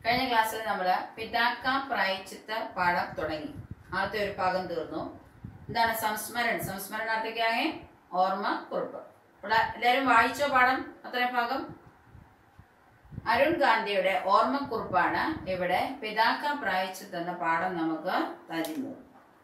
കഴിഞ്ഞ ക്ലാസ്സിൽ നമ്മൾ പിതാക്ക പ്രായച്ചിത്ത പാഠം തുടങ്ങി ആദ്യത്തെ ഒരു ഭാഗം തീർന്നു എന്താണ് സംസ്മരൺ സംസ്മരണാർത്ഥിക്കാകെ ഓർമ്മ കുറിപ്പ് ഇവിടെ എല്ലാവരും വായിച്ചോ പാഠം അത്രയും ഭാഗം അരുൺ ഗാന്ധിയുടെ ഓർമ്മക്കുറിപ്പാണ് ഇവിടെ പിതാക്ക പ്രായച്ചിത്ത് എന്ന പാഠം നമുക്ക് തരുന്നത്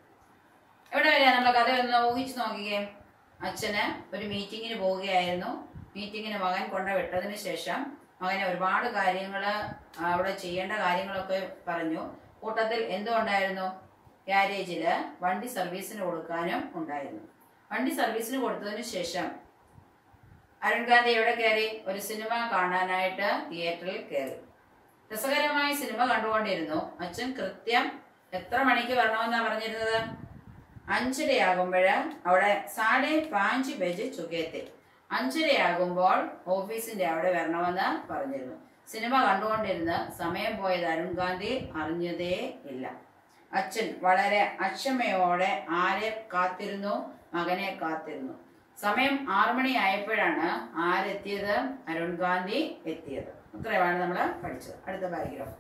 എവിടെ വരെയാ നമ്മുടെ കഥ ഒന്ന് ഊഹിച്ചു നോക്കുകയും അച്ഛന് ഒരു മീറ്റിങ്ങിന് പോവുകയായിരുന്നു മീറ്റിങ്ങിന് മകൻ കൊണ്ട് വിട്ടതിന് ശേഷം മകനെ ഒരുപാട് കാര്യങ്ങൾ അവിടെ ചെയ്യേണ്ട കാര്യങ്ങളൊക്കെ പറഞ്ഞു കൂട്ടത്തിൽ എന്തുണ്ടായിരുന്നു ഗ്യാരേജിൽ വണ്ടി സർവീസിന് കൊടുക്കാനും ഉണ്ടായിരുന്നു വണ്ടി സർവീസിന് കൊടുത്തതിന് ശേഷം അരുൺ ഗാന്ധി എവിടെ കയറി ഒരു സിനിമ കാണാനായിട്ട് തിയേറ്ററിൽ കയറി രസകരമായ സിനിമ കണ്ടുകൊണ്ടിരുന്നു അച്ഛൻ കൃത്യം എത്ര മണിക്ക് വരണമെന്നാ പറഞ്ഞിരുന്നത് അഞ്ചരയാകുമ്പോൾ അവിടെ സാഡെ പാഞ്ച് ബജ് ചുകേത്തെ അഞ്ചരയാകുമ്പോൾ ഓഫീസിന്റെ അവിടെ വരണമെന്ന് പറഞ്ഞിരുന്നു സിനിമ കണ്ടുകൊണ്ടിരുന്ന് സമയം പോയത് അരുൺ ഗാന്ധി അറിഞ്ഞതേ ഇല്ല അച്ഛൻ വളരെ അക്ഷമയോടെ ആരെ കാത്തിരുന്നു മകനെ കാത്തിരുന്നു സമയം ആറു മണി ആയപ്പോഴാണ് ആരെത്തിയത് അരുൺ ഗാന്ധി എത്തിയത് ഇത്രയുമാണ് നമ്മൾ പഠിച്ചത് അടുത്ത പാരഗ്രാഫ്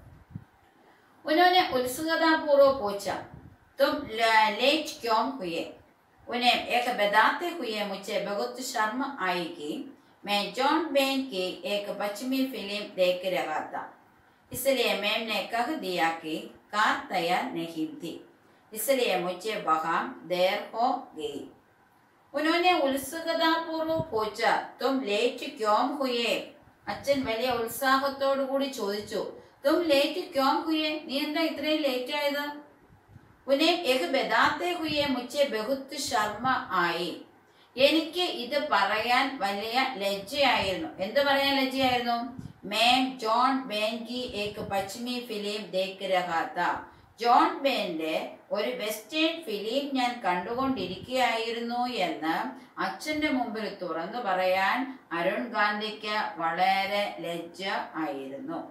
उन्होंने उत्सुकतापूर्वक पूछा तुम ल- लेट क्यों हुए उन्हें एक बताते हुए मुझे बहुत शर्म आई कि मैं जॉन बेन की एक पश्चिमी फिल्म देख रहा था इसलिए मैम ने कह दिया कि कार तैयार नहीं थी इसलिए मुझे वहां देर हो गई उन्होंने उत्सुकतापूर्वक पूछा तुम लेट क्यों हुए അച്ഛൻ വലിയ ഉത്സാഹത്തോടു കൂടി ചോദിച്ചു തും ലേറ്റ് ക്യോം ഹുയെ നീ എന്താ ഇത്രയും ലേറ്റ് ആയത് ഉനെ എഹ് ബദാത്തെ ഹുയെ മുച്ചെ ബഹുത്ത് ശർമ്മ ആയി എനിക്ക് ഇത് പറയാൻ വലിയ ലജ്ജയായിരുന്നു എന്ത് പറയാൻ ലജ്ജയായിരുന്നു മേം ജോൺ ബേൻകി ഏക് പശ്ചിമി ഫിലിം ദേഖ് രഹാ താ ജോൺ ബേന്റെ ഒരു വെസ്റ്റേൺ ഫിലിം ഞാൻ കണ്ടുകൊണ്ടിരിക്കുകയായിരുന്നു എന്ന് അച്ഛന്റെ മുമ്പിൽ തുറന്നു പറയാൻ അരുൺ ഗാന്ധിക്ക് വളരെ ലജ്ജ ആയിരുന്നു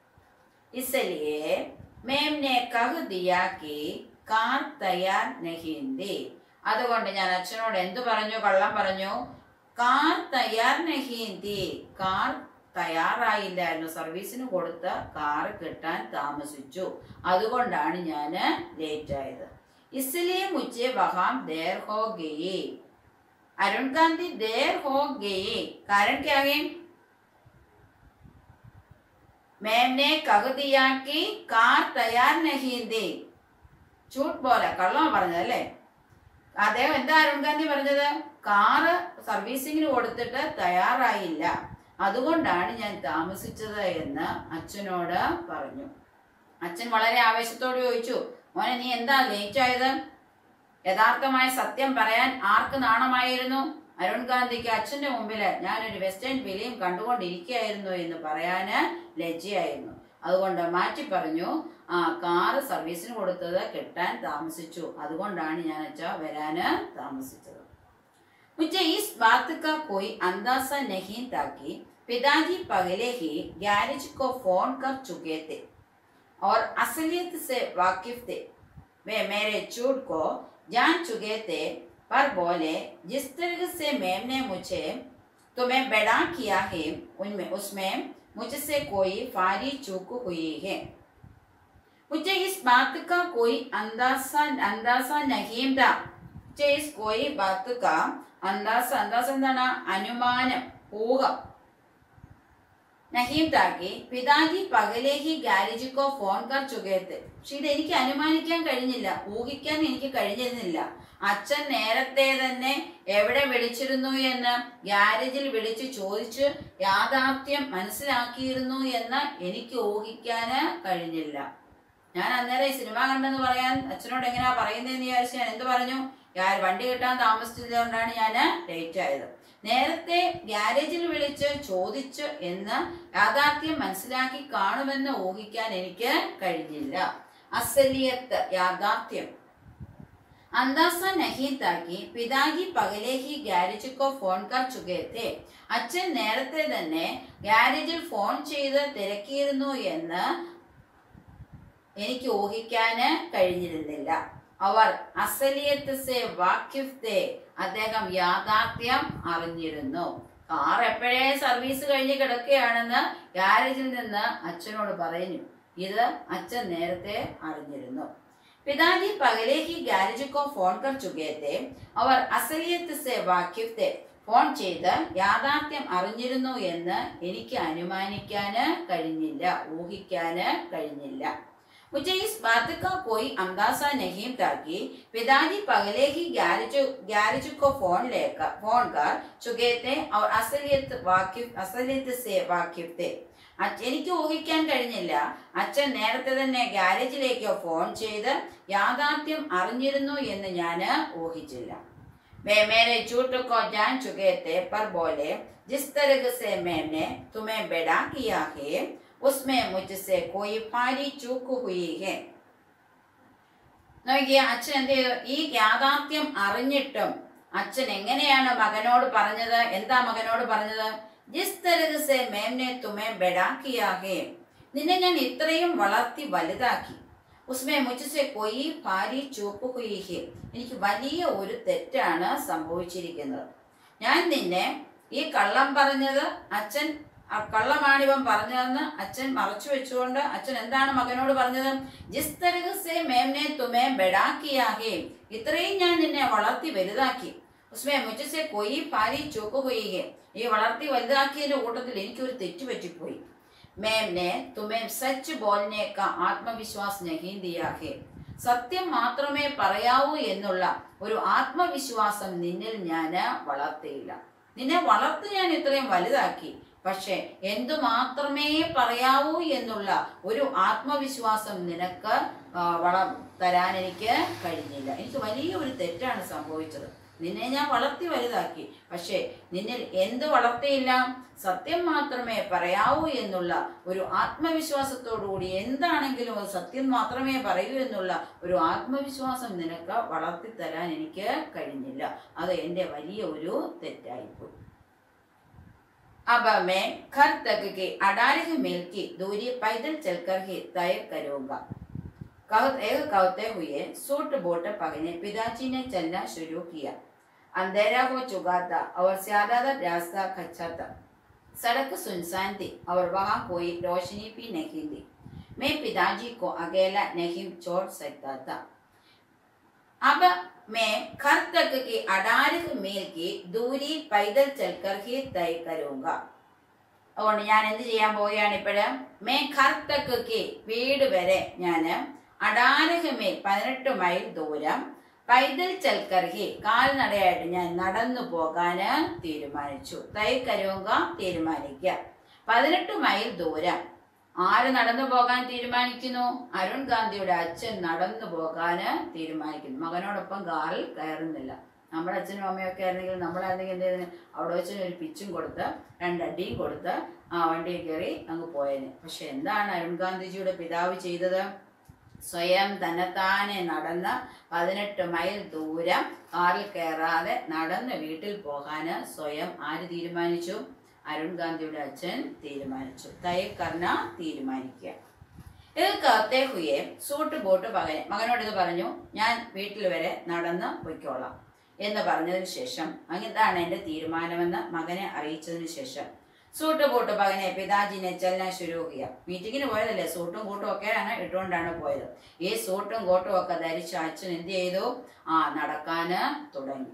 इसलिए मैम ने कह दिया कि കാർ തയ്യാർ നഹീന്തി അതുകൊണ്ട് ഞാൻ അച്ഛനോട് എന്തു പറഞ്ഞു കള്ളം പറഞ്ഞു കാർ തയ്യാർ നഹീന്തി കാർ തയ്യാറായില്ലായിരുന്നു സർവീസിന് കൊടുത്ത കാർ കിട്ടാൻ താമസിച്ചു അതുകൊണ്ടാണ് ഞാൻ ലേറ്റ് ആയത് इसलिए मुझे वहां देर हो गई अरुण गांधी देर हो गई कारण क्या है मैम ने कह दिया कि कार तैयार नहीं थी ചൂട്ട് പോലെ കള്ളം പറഞ്ഞതല്ലേ അദ്ദേഹം എന്താ അരുൺ ഗാന്ധി പറഞ്ഞത് കാറ് സർവീസിങ്ങിന് കൊടുത്തിട്ട് തയ്യാറായില്ല അതുകൊണ്ടാണ് ഞാൻ താമസിച്ചത് എന്ന് അച്ഛനോട് പറഞ്ഞു അച്ഛൻ വളരെ ആവേശത്തോട് ചോദിച്ചു മോനെ നീ എന്താ ലേറ്റ് ആയത് യഥാർത്ഥമായ സത്യം പറയാൻ ആർക്ക് നാണമായിരുന്നു അരുൺ ഗാന്ധിക്ക് അച്ഛന്റെ മുമ്പില് ഞാനൊരു വെസ്റ്റേൺ ഫിലിം കണ്ടുകൊണ്ടിരിക്കുകയായിരുന്നു എന്ന് പറയാന് ലജ്ജയായിരുന്നു അതുകൊണ്ട് മാറ്റി പറഞ്ഞു ആ കാറ് സർവീസിന് കൊടുത്തത് കിട്ടാൻ താമസിച്ചു അതുകൊണ്ടാണ് ഞാൻ അച്ഛ വരാന് താമസിച്ചത് मुझे इस बात का कोई अंदाजा नहीं था कि पिताजी पहले ही गैरेज को फोन कर चुके थे और असलियत से वाकिफ थे वे मेरे झूठ को जान चुके थे पर बोले जिस तरह से मैम ने मुझे तुम्हें बड़ा किया है उनमें उसमें मुझसे कोई फारी चूक हुई है मुझे इस बात का कोई अंदाजा अंदाजा नहीं था मुझे इस कोई बात का अंदाज अंदाज എന്താണ് അനുമാനം ഊഹം നഹീം താക്കി പിതാജി പകലേ ഹി ഗാരേജ് കോ ഫോൺ കർ ചുകയത്ത് പക്ഷെ ഇത് എനിക്ക് അനുമാനിക്കാൻ കഴിഞ്ഞില്ല ഊഹിക്കാൻ എനിക്ക് കഴിഞ്ഞിരുന്നില്ല അച്ഛൻ നേരത്തെ തന്നെ എവിടെ വിളിച്ചിരുന്നു എന്ന് ഗ്യാരേജിൽ വിളിച്ച് ചോദിച്ച് യാഥാർത്ഥ്യം മനസ്സിലാക്കിയിരുന്നു എന്ന് എനിക്ക് ഊഹിക്കാന് കഴിഞ്ഞില്ല ഞാൻ അന്നേരം ഈ സിനിമ കണ്ടെന്ന് പറയാൻ അച്ഛനോട് എങ്ങനെയാ പറയുന്നതെന്ന് വിചാരിച്ച് ഞാൻ എന്ത് പറഞ്ഞു ഞാൻ വണ്ടി കിട്ടാൻ താമസിച്ചതുകൊണ്ടാണ് ഞാൻ ലേറ്റ് ആയത് നേരത്തെ ഗ്യാരേജിൽ വിളിച്ച് ചോദിച്ചു എന്ന് യാഥാർത്ഥ്യം മനസ്സിലാക്കി കാണുമെന്ന് ഊഹിക്കാൻ എനിക്ക് കഴിഞ്ഞില്ല അസലിയത്ത് യാഥാർത്ഥ്യം अंदाजा नहीं था कि पिताजी पहले ही गैरेज को ഫോൺ കർ ചുകേ थे അച്ഛൻ നേരത്തെ തന്നെ ഗ്യാരേജിൽ ഫോൺ ചെയ്ത് തിരക്കിയിരുന്നു എന്ന് എനിക്ക് ഊഹിക്കാന് കഴിഞ്ഞിരുന്നില്ല അവർ അസലിയത്ത് സെ വാക്കിഫ് തേ അദ്ദേഹം യാഥാർത്ഥ്യം അറിഞ്ഞിരുന്നു കാർ എപ്പോഴേ സർവീസ് കഴിഞ്ഞ് കിടക്കുകയാണെന്ന് ഗ്യാരേജിൽ നിന്ന് അച്ഛനോട് പറഞ്ഞു ഇത് അച്ഛൻ നേരത്തെ അറിഞ്ഞിരുന്നു पिताजी पहले ही गैरेज को फोन कर चुके थे അവർ അസലിയത്ത് സെ വാക്യത്തെ ഫോൺ ചെയ്ത് യാഥാർത്ഥ്യം അറിഞ്ഞിരുന്നു എന്ന് എനിക്ക് അനുമാനിക്കാന് കഴിഞ്ഞില്ല ഊഹിക്കാന് കഴിഞ്ഞില്ല मुझे इस बात का कोई अंदाजा नहीं था कि पिताजी पहले ही गैरेज गैरेज को फोन लेकर फोन कर चुके थे और असलियत वाकिफ असलियत से वाकिफ थे അച്ഛ- എനിക്ക് ഊഹിക്കാൻ കഴിഞ്ഞില്ല അച്ഛൻ നേരത്തെ തന്നെ ഗാരേജിലേക്ക് ഫോൺ ചെയ്ത് യാഥാർത്ഥ്യം അറിഞ്ഞിരുന്നു എന്ന് ഞാൻ ഊഹിച്ചില്ല वे मेरे झूठ को जान चुके थे पर बोले जिस तरह से मैंने तुम्हें बेड़ा किया है उसमें मुझसे कोई भारी चूक हुई है നോക്കിയ അച്ഛൻ എന്ത് ചെയ്തു ഈ യാഥാർത്ഥ്യം അറിഞ്ഞിട്ടും അച്ഛൻ എങ്ങനെയാണ് മകനോട് പറഞ്ഞത് എന്താ മകനോട് പറഞ്ഞത് ജിസ് തരഹ് സെ മേംനെ തുമേ ബെടാ കിയാ ഹേ നിന്നെ ഞാൻ ഇത്രയും വളർത്തി വലുതാക്കി ഉസ്മേ മുझसे कोई ഭാരി ചൂപ്പ് ഹുയി ഹേ എനിക്ക് വലിയ ഒരു തെറ്റാണ് സംഭവിച്ചിരിക്കുന്നത് ഞാൻ നിന്നെ ഈ കള്ളം പറഞ്ഞത് അച്ഛൻ ആ കള്ളമാണിവൻ പറഞ്ഞതെന്ന് അച്ഛൻ മറച്ചു വെച്ചുകൊണ്ട് അച്ഛൻ എന്താണ് മകനോട് പറഞ്ഞത് ജിസ് തരഹ് സെ മേംനെ തുമേ ബെടാ കിയാ ഹേ ഇത്രയും ഞാൻ നിന്നെ വളർത്തി വലുതാക്കി ഉസ്മേ മുझसे कोई ഭാരി ചൂപ്പ് ഹുയി ഹേ ഈ വളർത്തി വലുതാക്കിയതിന്റെ കൂട്ടത്തിൽ എനിക്കൊരു തെറ്റ് പറ്റിപ്പോയി മേംനെ തുമേ സച്ച് ബോൽനെ കാ ആത്മവിശ്വാസ് നഹീ ദിയാ ഹേ സത്യം മാത്രമേ പറയാവൂ എന്നുള്ള ഒരു ആത്മവിശ്വാസം നിന്നിൽ ഞാൻ വളർത്തിയില്ല നിന്നെ വളർത്തി ഞാൻ ഇത്രയും വലുതാക്കി പക്ഷെ എന്തു മാത്രമേ പറയാവൂ എന്നുള്ള ഒരു ആത്മവിശ്വാസം നിനക്ക് ആ, വള തരാൻ എനിക്ക് കഴിഞ്ഞില്ല എനിക്ക് വലിയ ഒരു തെറ്റാണ് സംഭവിച്ചത് നിന്നെ ഞാൻ വളർത്തി വലുതാക്കി പക്ഷേ നിന്നിൽ എന്ത് വളർത്തിയില്ല സത്യം മാത്രമേ പറയാവൂ എന്നുള്ള ഒരു ആത്മവിശ്വാസത്തോടുകൂടി എന്താണെങ്കിലും അത് സത്യം മാത്രമേ പറയൂ എന്നുള്ള ഒരു ആത്മവിശ്വാസം നിനക്ക് വളർത്തി തരാൻ എനിക്ക് കഴിഞ്ഞില്ല അത് എൻ്റെ വലിയ ഒരു തെറ്റായിപ്പോയി अब मैं घर तक के अडारह मील की दूरी पैदल चलकर ही तय करूंगा कह एक कहते हुए सूट बोट पकड़ने पिताजी ने चलना शुरू किया अंधेरा हो चुका था और ज्यादातर रास्ता कच्चा था सड़क सुनसान थी और वहाँ कोई रोशनी भी नहीं थी मैं पिताजी को अकेला नहीं छोड़ सकता था अब मैं घर तक की अठारह मील की दूरी पैदल चलकर ही तय करूंगा അതുകൊണ്ട് ഞാൻ എന്ത് ചെയ്യാൻ പോവുകയാണ് ഇപ്പോഴ് മേ ഖർ തക്ക് വീട് വരെ ഞാൻ അടാരഹ് മീൽ പതിനെട്ട് മൈൽ ദൂരം പൈതൽ ചൽക്കർഹി കാൽനടയായിട്ട് ഞാൻ നടന്നു പോകാന് തീരുമാനിച്ചു തൈ കരുവുക തീരുമാനിക്കുക പതിനെട്ട് മൈൽ ദൂരം ആര് നടന്നു പോകാൻ തീരുമാനിക്കുന്നു അരുൺ ഗാന്ധിയുടെ അച്ഛൻ നടന്നു പോകാന് തീരുമാനിക്കുന്നു മകനോടൊപ്പം കാറിൽ കയറുന്നില്ല നമ്മുടെ അച്ഛനും അമ്മയൊക്കെ ആയിരുന്നെങ്കിൽ നമ്മളായിരുന്നെങ്കിൽ എന്ത് ചെയ്തതിന് അവിടെ വെച്ച് ഒരു പിച്ചും കൊടുത്ത് രണ്ടടിയും കൊടുത്ത് ആ വണ്ടിയിൽ കയറി അങ്ങ് പോയേനെ പക്ഷെ എന്താണ് അരുൺ ഗാന്ധിജിയുടെ പിതാവ് ചെയ്തത് സ്വയം തന്നെത്താനെ നടന്ന് പതിനെട്ട് മൈൽ ദൂരം കാറിൽ കയറാതെ നടന്ന് വീട്ടിൽ പോകാന് സ്വയം ആര് തീരുമാനിച്ചു അരുൺ ഗാന്ധിയുടെ അച്ഛൻ തീരുമാനിച്ചു തൈ കർണ തീരുമാനിക്കുക ഇത് കത്തെ ഹുയെ സൂട്ട് ബോട്ട് പകനെ മകനോട് ഇത് പറഞ്ഞു ഞാൻ വീട്ടിൽ വരെ നടന്ന് പൊയ്ക്കോളാം എന്ന് പറഞ്ഞതിന് ശേഷം അങ്ങനെയാണ് എന്റെ തീരുമാനമെന്ന് മകനെ അറിയിച്ചതിന് ശേഷം സൂട്ട് ബോട്ട് പകനെ പിതാജിനെ ചെല്ലാൻ ശുരൂഹിയ മീറ്റിങ്ങിന് പോയതല്ലേ സൂട്ടും കൂട്ടും ഒക്കെയാണ് ഇട്ടുകൊണ്ടാണ് പോയത് ഈ സൂട്ടും കോട്ടും ഒക്കെ ധരിച്ച അച്ഛൻ എന്ത് ചെയ്തു ആ നടക്കാന് തുടങ്ങി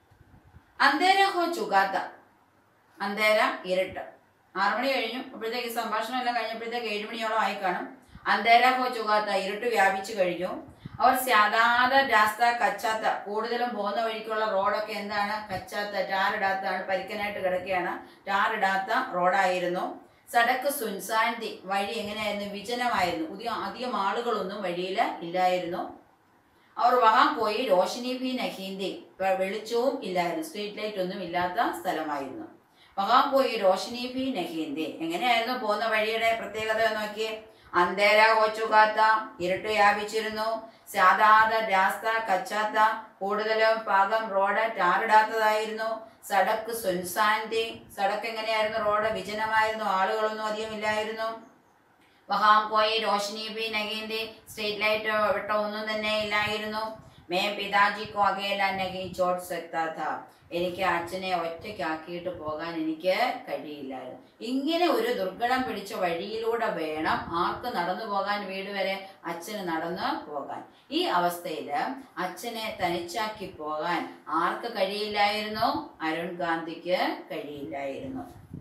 അന്തേര ഹോ ചുഗാത്ത അന്തേര ഇരുട്ട് ആറുമണി കഴിഞ്ഞു അപ്പോഴത്തേക്ക് സംഭാഷണം എല്ലാം കഴിഞ്ഞപ്പോഴത്തേക്ക് ഏഴുമണിയോളം ആയി കാണും അന്തേര ഹോ ചുഗാത്ത ഇരുട്ട് വ്യാപിച്ചു കഴിഞ്ഞു അവർ സാധാരണ രാസ്ത കച്ചാത്ത കൂടുതലും പോകുന്ന വഴിക്കുള്ള റോഡൊക്കെ എന്താണ് കച്ചാത്ത ടാറിടാത്താണ് പരിക്കനായിട്ട് കിടക്കുകയാണ് ടാറിടാത്ത റോഡായിരുന്നു സടക്ക് സുൻസാൻതി വഴി എങ്ങനെയായിരുന്നു വിജനമായിരുന്നു അധികം അധികം ആളുകളൊന്നും വഴിയിൽ ഇല്ലായിരുന്നു അവർ വഹാൻ പോയി രോഷിനി ബി നഹീന്തി വെളിച്ചവും ഇല്ലായിരുന്നു സ്ട്രീറ്റ് ലൈറ്റ് ഒന്നും ഇല്ലാത്ത സ്ഥലമായിരുന്നു വഹാൻ പോയി രോഷിനി ബി നഹീന്തി എങ്ങനെയായിരുന്നു പോകുന്ന വഴിയുടെ പ്രത്യേകത എന്ന് നോക്കിയേ അന്തേര കോച്ചുകാത്ത ഇരുട്ട് വ്യാപിച്ചിരുന്നു സാധാരണ രാസ്ത കച്ചാത്ത കൂടുതലും ഭാഗം റോഡ് ടാറിടാത്തതായിരുന്നു സടക്ക് സുൻസാൻതി സടക്ക് എങ്ങനെയായിരുന്നു റോഡ് വിജനമായിരുന്നു ആളുകളൊന്നും അധികം ഇല്ലായിരുന്നു വഹാം പോയി രോഷിനി ബി നഗീന്തി സ്ട്രീറ്റ് ലൈറ്റ് വെട്ടം ഒന്നും തന്നെ ഇല്ലായിരുന്നു मैं पिताजी को अकेला नहीं छोड़ सकता था എനിക്ക് അച്ഛനെ ഒറ്റയ്ക്കാക്കിയിട്ട് പോകാൻ എനിക്ക് കഴിയില്ലായിരുന്നു ഇങ്ങനെ ഒരു ദുർഘടം പിടിച്ച വഴിയിലൂടെ വേണം ആർക്ക് നടന്നു പോകാൻ വീട് വരെ അച്ഛന് നടന്നു പോകാൻ ഈ അവസ്ഥയിൽ അച്ഛനെ തനിച്ചാക്കി പോകാൻ ആർക്ക് കഴിയില്ലായിരുന്നു അരുൺ ഗാന്ധിക്ക് കഴിയില്ലായിരുന്നു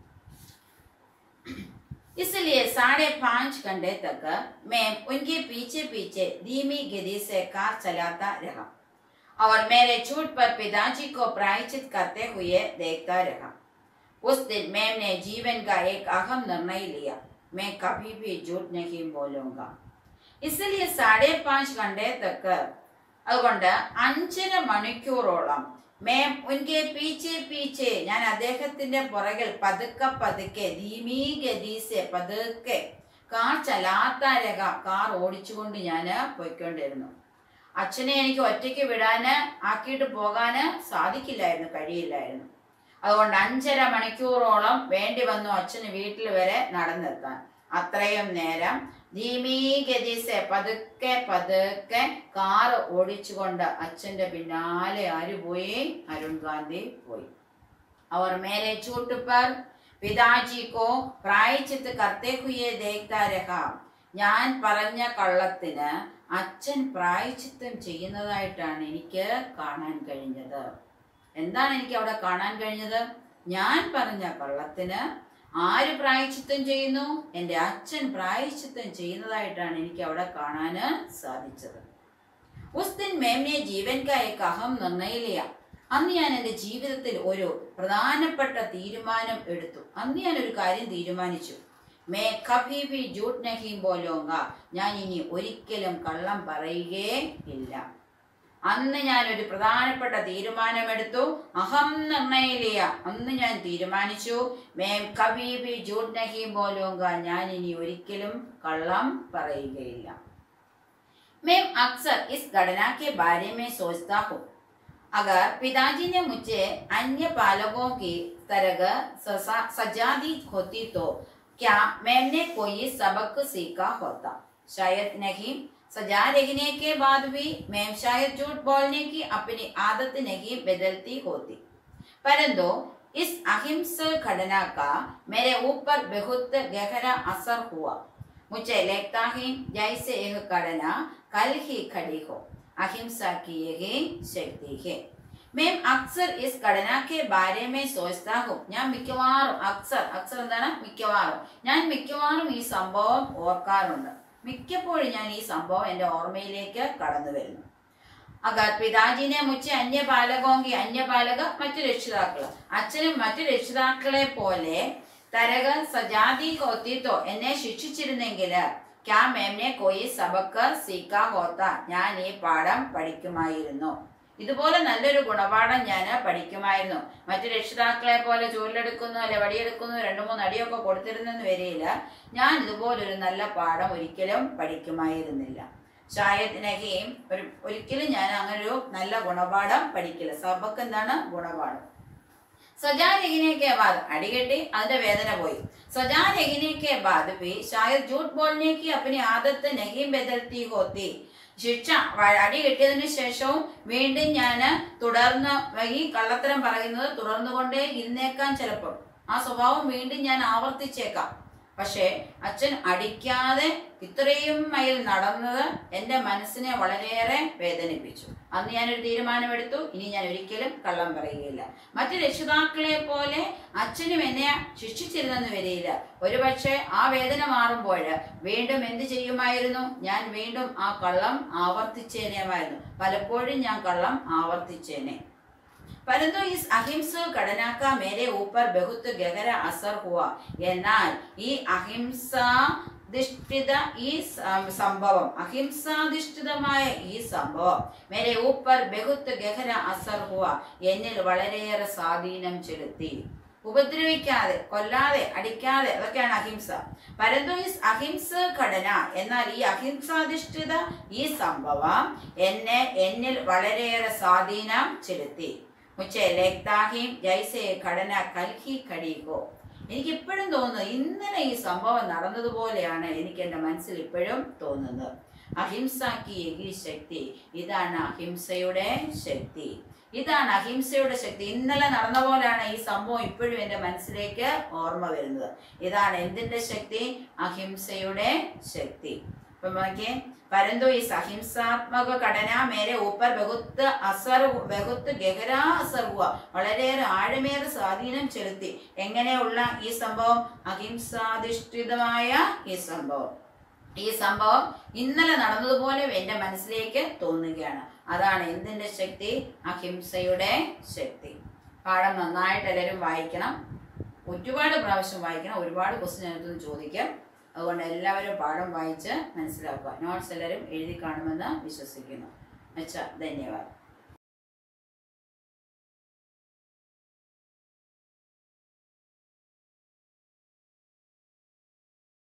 इसलिए साढ़े पाँच घंटे तक मैं उनके पीछे पीछे धीमी गति से कार चलाता रहा और मेरे छूट पर पिताजी को प्रायश्चित करते हुए देखता रहा उस दिन मैंने जीवन का एक अहम निर्णय लिया मैं कभी भी झूठ नहीं बोलूंगा इसलिए साढ़े पाँच घंटे तक അതുകൊണ്ട് അഞ്ചര മണിക്കൂറോളം മേം ഉൻകെ പീച്ചെ പീച്ചെ ഞാൻ അദ്ദേഹത്തിന്റെ പുറകിൽ പതുക്കെ പതുക്കെ ധീമീ ഗതീസെ പതുക്കെ കാർ ചലാത്താരക കാർ ഓടിച്ചുകൊണ്ട് ഞാൻ പോയിക്കൊണ്ടിരുന്നു അച്ഛനെ എനിക്ക് ഒറ്റയ്ക്ക് വിടാന് ആക്കിയിട്ട് പോകാന് സാധിക്കില്ലായിരുന്നു കഴിയില്ലായിരുന്നു അതുകൊണ്ട് അഞ്ചര മണിക്കൂറോളം വേണ്ടി വന്നു അച്ഛന് വീട്ടിൽ വരെ നടന്നെത്താൻ അത്രയും നേരം ധീമീ ഗതിസെ പതുക്കെ പതുക്കെ കാറ് ഓടിച്ചുകൊണ്ട് അച്ഛന്റെ പിന്നാലെ ആര് പോയി അരുൺ ഗാന്ധി പോയി അവർ മേലെ ചൂട്ട് पर പിതാജി കോ പ്രായച്ചിത്ത് കർത്തേ ഹുയെ ദേഖ്താ രഹാ ഞാൻ പറഞ്ഞ കള്ളത്തിന് അച്ഛൻ പ്രായച്ചിത്തം ചെയ്യുന്നതായിട്ടാണ് എനിക്ക് കാണാൻ കഴിഞ്ഞത് എന്താണ് എനിക്ക് അവിടെ കാണാൻ കഴിഞ്ഞത് ഞാൻ പറഞ്ഞ കള്ളത്തിന് ആര് പ്രായച്ചിത്തം ചെയ്യുന്നു എൻ്റെ അച്ഛൻ പ്രായച്ചിത്തം ചെയ്യുന്നതായിട്ടാണ് എനിക്ക് അവിടെ കാണാന് സാധിച്ചത് ഉസ് ദിൻ മേംനെ ജീവൻ കാ ഏക് അഹം നിർണയിലിയ അന്ന് ഞാൻ എൻ്റെ ജീവിതത്തിൽ ഒരു പ്രധാനപ്പെട്ട തീരുമാനം എടുത്തു അന്ന് ഞാൻ ഒരു കാര്യം തീരുമാനിച്ചു മേ കഭി ഭി ജൂട്ട് നഹി ബോലോങ്ക ഞാൻ ഇനി ഒരിക്കലും കള്ളം പറയുകയേ ഇല്ല അന്ന് ഞാൻ ഒരു പ്രധാനപ്പെട്ട തീരുമാനമെടുത്തു അഹം നിർണയിലിയ അന്ന് ഞാൻ തീരുമാനിച്ചു മേം കഭി ഭി ജൂട്ട് നഹി ബോലോങ്ക ഞാൻ ഇനി ഒരിക്കലും കള്ളം പറയുകയില്ല मैं अक्सर इस घटना के बारे में सोचता हूँ अगर पिताजी ने मुझे अन्य बालकों की तरह सजा सजा दी होती तो क्या मैंने कोई सबक सीखा होता शायद नहीं सजा रहने के बाद भी मैं शायद झूठ बोलने की अपनी आदत नहीं बदलती होती परंतु इस अहिंसक घटना का मेरे ऊपर बहुत गहरा असर हुआ मुझे लगता है जैसे यह घटना कल ही खड़ी हो अहिंसा की यही शक्ति है मैं अक्सर इस घटना के बारे में सोचता हूँ ഞാൻ മിക്കവാറും അക്സർ അക്സർ എന്താണ് മിക്കവാറും ഞാൻ മിക്കവാറും ഈ സംഭവം ഓർക്കാറുണ്ട് മിക്കപ്പോഴും ഞാൻ ഈ സംഭവം എൻ്റെ ഓർമ്മയിലേക്ക് കടന്നു വരുന്നു അഗർ പിതാജിനെ മുച്ച അന്യപാലകോങ്കി അന്യപാലക മറ്റു രക്ഷിതാക്കള് അച്ഛനും മറ്റു രക്ഷിതാക്കളെ പോലെ തരക സജാതി ഹോത്തിത്തോ എന്നെ ശിക്ഷിച്ചിരുന്നെങ്കിൽ ക്യാ മേംനെ കോയി സബക്ക് സീക്കാ ഹോത്ത ഞാൻ ഈ പാഠം പഠിക്കുമായിരുന്നു ഇതുപോലെ നല്ലൊരു ഗുണപാഠം ഞാൻ പഠിക്കുമായിരുന്നു മറ്റു രക്ഷിതാക്കളെ പോലെ ചൂരിലെടുക്കുന്നു അല്ലെ വടിയെടുക്കുന്നു രണ്ടു മൂന്ന് അടിയൊക്കെ കൊടുത്തിരുന്നെന്ന് വരിയില്ല ഞാൻ ഇതുപോലൊരു നല്ല പാഠം ഒരിക്കലും പഠിക്കുമായിരുന്നില്ല ഷായദ് നഹീം ഒരു ഒരിക്കലും ഞാൻ അങ്ങനെ ഒരു നല്ല ഗുണപാഠം പഠിക്കില്ല സബക്ക് എന്താണ് ഗുണപാഠം സജാ രഹിനെ കെ ബാദ് അടികെട്ടി അതിന്റെ വേദന പോയി സജാ രഹിനെ കെ ബാദ് भी शायद झूठ बोलने की अपनी आदत नहीं बदलती होती ശിക്ഷ വ- അടി കിട്ടിയതിന് ശേഷവും വീണ്ടും ഞാൻ തുടർന്ന് ഈ കള്ളത്തരം പറയുന്നത് തുടർന്നുകൊണ്ടേ ഇരുന്നേക്കാൻ ചിലപ്പോൾ ആ സ്വഭാവം വീണ്ടും ഞാൻ ആവർത്തിച്ചേക്കാം പക്ഷേ അച്ഛൻ അടിക്കാതെ ഇത്രയും മൈൽ നടന്നത് എൻ്റെ മനസ്സിനെ വളരെയേറെ വേദനിപ്പിച്ചു അന്ന് ഞാനൊരു തീരുമാനമെടുത്തു ഇനി ഞാൻ ഒരിക്കലും കള്ളം പറയുകയില്ല മറ്റു രക്ഷിതാക്കളെ പോലെ അച്ഛനും എന്നെ ശിക്ഷിച്ചിരുന്നെന്ന് വരിയില്ല ഒരുപക്ഷെ ആ വേദന മാറുമ്പോൾ വീണ്ടും എന്ത് ചെയ്യുമായിരുന്നു ഞാൻ വീണ്ടും ആ കള്ളം ആവർത്തിച്ചേനേമായിരുന്നു പലപ്പോഴും ഞാൻ കള്ളം ആവർത്തിച്ചേനെ परंतु इस अहिंसक घटना का मेरे ऊपर बहुत गहरा असर हुआ എന്നാൽ ഈ അഹിംസാധിഷ്ഠിത ഈ സം- സംഭവം അഹിംസാധിഷ്ഠിതമായ ഈ സംഭവം മേരെ ഊപ്പർ ബഹുത്ത് ഗഹര അസർ ഹുവ എന്നിൽ വളരെയേറെ സ്വാധീനം ചെലുത്തി ഉപദ്രവിക്കാതെ കൊല്ലാതെ അടിക്കാതെ അതൊക്കെയാണ് അഹിംസ പരന്തു ഈ അഹിംസ ഘടന എന്നാൽ ഈ അഹിംസാധിഷ്ഠിത ഈ സംഭവം എന്നെ എന്നിൽ വളരെയേറെ സ്വാധീനം ചെലുത്തി മുച്ചേ ലേഖ്താഹിം ജൈസെ ഘടന കൽഹി ഖടീകോ എനിക്ക് ഇപ്പോഴും തോന്നുന്നു ഇന്നലെ ഈ സംഭവം നടന്നതുപോലെയാണ് എനിക്ക് എൻ്റെ മനസ്സിൽ ഇപ്പോഴും തോന്നുന്നത് അഹിംസാക്കി യഗി ശക്തി ഇതാണ് അഹിംസയുടെ ശക്തി ഇതാണ് അഹിംസയുടെ ശക്തി ഇന്നലെ നടന്ന പോലെയാണ് ഈ സംഭവം ഇപ്പോഴും എൻ്റെ മനസ്സിലേക്ക് ഓർമ്മ വരുന്നത് ഇതാണ് എന്തിന്റെ ശക്തി അഹിംസയുടെ ശക്തി അപ്പൊ നോക്കിയേ परंतु इस അഹിംസാത്മക ഘടന മേരെ ഊപ്പർ ബഹുത്ത് അസർ ബഹുത്ത് ഗഹരാ അസർ ഹുവ വളരെയേറെ ആഴമേറെ സ്വാധീനം ചെലുത്തി എങ്ങനെയുള്ള ഈ സംഭവം അഹിംസാധിഷ്ഠിതമായ ഈ സംഭവം ഈ സംഭവം ഇന്നലെ നടന്നതുപോലെ എൻ്റെ മനസ്സിലേക്ക് തോന്നുകയാണ് അതാണ് എന്തിന്റെ ശക്തി അഹിംസയുടെ ശക്തി പാഠം നന്നായിട്ട് എല്ലാവരും വായിക്കണം ഒരുപാട് പ്രാവശ്യം വായിക്കണം ഒരുപാട് ക്വസ്റ്റ്യൻ അതിനകത്ത് ചോദിക്കാം അതുകൊണ്ട് എല്ലാവരും പാഠം വായിച്ച് മനസ്സിലാക്കുക നോട്ട്സ് എല്ലാവരും എഴുതി കാണുമെന്ന് വിശ്വസിക്കുന്നു അച്ഛാ ധന്യവാദം